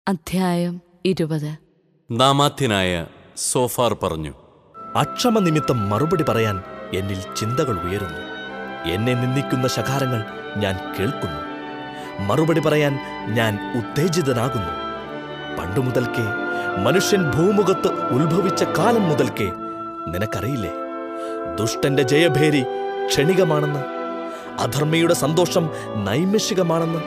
അധ്യായം ഇരുപത് നാമാത്യനായ സോഫാർ പറഞ്ഞു അക്ഷമ നിമിത്തം മറുപടി പറയാൻ എന്നിൽ ചിന്തകൾ ഉയരുന്നു എന്നെ നിന്ദിക്കുന്ന ശകാരങ്ങൾ ഞാൻ കേൾക്കുന്നു മറുപടി പറയാൻ ഞാൻ ഉത്തേജിതനാകുന്നു പണ്ടു മുതൽക്കേ മനുഷ്യൻ ഭൂമുഖത്ത് ഉത്ഭവിച്ച കാലം മുതൽക്കേ നിനക്കറിയില്ലേ ദുഷ്ടന്റെ ജയഭേരി ക്ഷണികമാണെന്ന് അധർമ്മിയുടെ സന്തോഷം നൈമിഷികമാണെന്ന്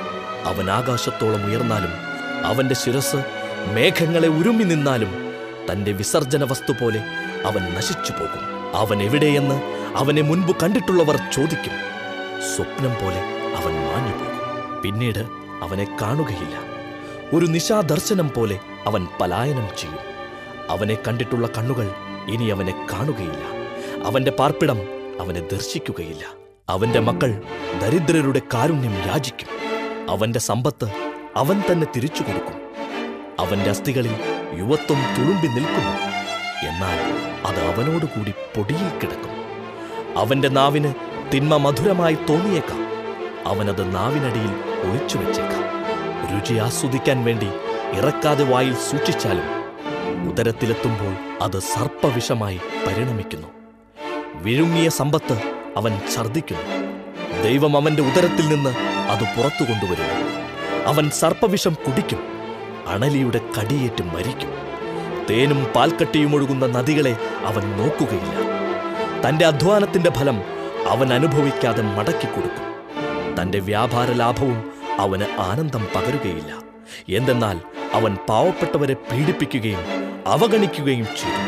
അവൻ ആകാശത്തോളം ഉയർന്നാലും അവന്റെ ശിരസ് മേഘങ്ങളെ ഉരുമ്മി നിന്നാലും തന്റെ വിസർജന വസ്തു പോലെ അവൻ നശിച്ചു പോകും അവൻ എവിടെയെന്ന് അവനെ മുൻപ് കണ്ടിട്ടുള്ളവർ ചോദിക്കും സ്വപ്നം പോലെ അവൻ മാഞ്ഞു പോകും പിന്നീട് അവനെ കാണുകയില്ല ഒരു നിശാദർശനം പോലെ അവൻ പലായനം ചെയ്യും അവനെ കണ്ടിട്ടുള്ള കണ്ണുകൾ ഇനി അവനെ കാണുകയില്ല അവന്റെ പാർപ്പിടം അവനെ ദർശിക്കുകയില്ല അവന്റെ മക്കൾ ദരിദ്രരുടെ കാരുണ്യം യാചിക്കും അവന്റെ സമ്പത്ത് അവൻ തന്നെ തിരിച്ചു കൊടുക്കും അവന്റെ അസ്ഥികളിൽ യുവത്വം തുളുമ്പി നിൽക്കുന്നു എന്നാൽ അത് അവനോടുകൂടി പൊടിയിൽ കിടക്കും അവന്റെ നാവിന് തിന്മ മധുരമായി തോന്നിയേക്കാം അവനത് നാവിനടിയിൽ ഒളിച്ചു വെച്ചേക്കാം രുചി ആസ്വദിക്കാൻ വേണ്ടി ഇറക്കാതെ വായിൽ സൂക്ഷിച്ചാലും ഉദരത്തിലെത്തുമ്പോൾ അത് സർപ്പവിഷമായി പരിണമിക്കുന്നു വിഴുങ്ങിയ സമ്പത്ത് അവൻ ഛർദ്ദിക്കുന്നു ദൈവം അവന്റെ ഉദരത്തിൽ നിന്ന് അത് പുറത്തു കൊണ്ടുവരുന്നു അവൻ സർപ്പവിഷം കുടിക്കും അണലിയുടെ കടിയേറ്റ് മരിക്കും തേനും പാൽക്കട്ടിയും ഒഴുകുന്ന നദികളെ അവൻ നോക്കുകയില്ല തന്റെ അധ്വാനത്തിന്റെ ഫലം അവൻ അനുഭവിക്കാതെ മടക്കിക്കൊടുക്കും തന്റെ വ്യാപാര ലാഭവും അവന് ആനന്ദം പകരുകയില്ല എന്തെന്നാൽ അവൻ പാവപ്പെട്ടവരെ പീഡിപ്പിക്കുകയും അവഗണിക്കുകയും ചെയ്തു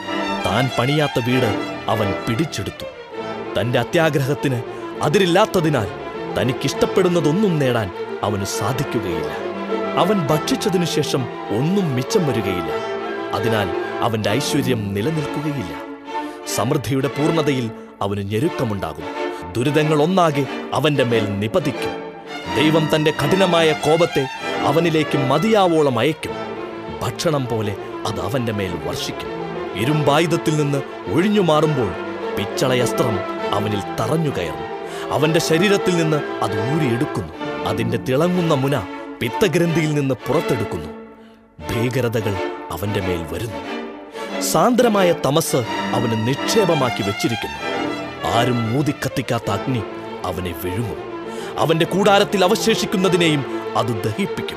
താൻ പണിയാത്ത വീട് അവൻ പിടിച്ചെടുത്തു തന്റെ അത്യാഗ്രഹത്തിന് അതിരില്ലാത്തതിനാൽ തനിക്കിഷ്ടപ്പെടുന്നതൊന്നും നേടാൻ അവന് സാധിക്കുകയില്ല അവൻ ഭക്ഷിച്ചതിനു ശേഷം ഒന്നും മിച്ചം വരികയില്ല അതിനാൽ അവന്റെ ഐശ്വര്യം നിലനിൽക്കുകയില്ല സമൃദ്ധിയുടെ പൂർണ്ണതയിൽ അവന് ഞെരുക്കമുണ്ടാകും ദുരിതങ്ങൾ ഒന്നാകെ അവന്റെ മേൽ നിപതിക്കും ദൈവം തന്റെ കഠിനമായ കോപത്തെ അവനിലേക്ക് മതിയാവോളം അയക്കും ഭക്ഷണം പോലെ അത് അവന്റെ മേൽ വർഷിക്കും ഇരുമ്പായുധത്തിൽ നിന്ന് ഒഴിഞ്ഞു മാറുമ്പോൾ പിച്ചളയസ്ത്രം അവനിൽ തറഞ്ഞു കയറും അവന്റെ ശരീരത്തിൽ നിന്ന് അത് ഊരിയെടുക്കുന്നു അതിന്റെ തിളങ്ങുന്ന മുന പിത്തഗ്രന്ഥിയിൽ നിന്ന് പുറത്തെടുക്കുന്നു ഭീകരതകൾ അവന്റെ മേൽ വരുന്നു സാന്ദ്രമായ തമസ് അവന് നിക്ഷേപമാക്കി വെച്ചിരിക്കുന്നു ആരും മൂതിക്കത്തിക്കാത്ത അഗ്നി അവനെ വിഴുങ്ങും അവന്റെ കൂടാരത്തിൽ അവശേഷിക്കുന്നതിനെയും അത് ദഹിപ്പിക്കും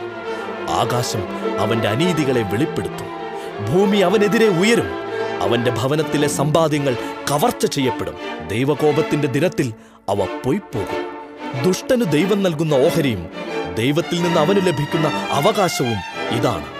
ആകാശം അവന്റെ അനീതികളെ വെളിപ്പെടുത്തും ഭൂമി അവനെതിരെ ഉയരും അവന്റെ ഭവനത്തിലെ സമ്പാദ്യങ്ങൾ കവർച്ച ചെയ്യപ്പെടും ദൈവകോപത്തിന്റെ ദിനത്തിൽ അവ പൊയ്പോകും ദുഷ്ടന് ദൈവം നൽകുന്ന ഓഹരിയും ദൈവത്തിൽ നിന്ന് അവന് ലഭിക്കുന്ന അവകാശവും ഇതാണ്